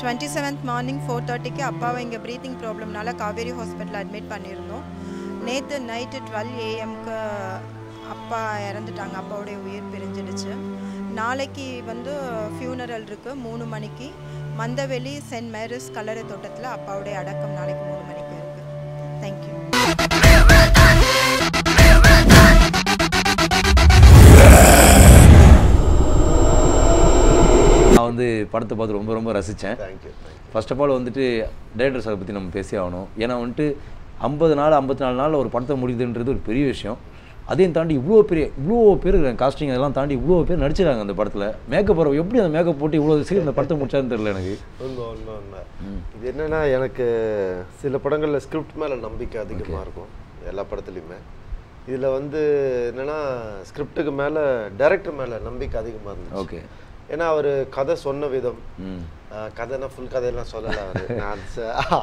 twenty seventh morning four தேர்ட்டிக்கு அப்பாவை இங்கே ப்ரீத்திங் ப்ராப்ளம்னால காவேரி ஹாஸ்பிட்டல் அட்மிட் பண்ணியிருந்தோம் நேற்று நைட்டு டுவெல் ஏஎம்க்கு அப்பா இறந்துட்டாங்க அப்பாவுடைய உயிர் பிரிஞ்சிடுச்சு நாளைக்கு வந்து ஃபியூனரல் இருக்குது மூணு மணிக்கு மந்தவெளி சென்ட் மேரிஸ் கல்லறை தோட்டத்தில் அப்பாவுடைய அடக்கம் நாளைக்கு மூணு மணிக்கு இருக்குது தேங்க்யூ நான் வந்து படத்தை பார்த்து ரொம்ப ரொம்ப ரசித்தேன் தேங்க்யூ ஃபர்ஸ்ட் ஆஃப் ஆல் வந்துட்டு டைரக்டர் சாரை பற்றி நம்ம பேசி ஆகணும் ஏன்னா வந்துட்டு ஐம்பது நாள் ஐம்பத்தி நாலு நாள் ஒரு படத்தை முடியுதுன்றது ஒரு பெரிய விஷயம் அதையும் தாண்டி இவ்வளோ பெரிய இவ்வளோ பேர் காஸ்டிங் அதெல்லாம் தாண்டி இவ்வளோ பேர் நடிச்சிருக்காங்க அந்த படத்தில் மேக்கப் வர எப்படி அந்த மேக்கப் போட்டு இவ்வளோ சீக்கிரம் இந்த படத்தை முடிச்சாருன்னு தெரியல எனக்கு உண்மை உண்மை உண்மை இது என்னன்னா எனக்கு சில படங்களில் ஸ்கிரிப்ட் மேலே நம்பிக்கை அதிகமாக இருக்கும் எல்லா படத்துலையுமே இதில் வந்து என்னன்னா ஸ்கிரிப்டுக்கு மேலே டைரக்டர் மேலே நம்பிக்கை அதிகமாக இருந்துச்சு ஓகே ஏன்னா அவர் கதை சொன்ன விதம் ம் ஆஹ் கதைனா ஃபுல் கதையெல்லாம் சொல்லலை அவர் நான் ச-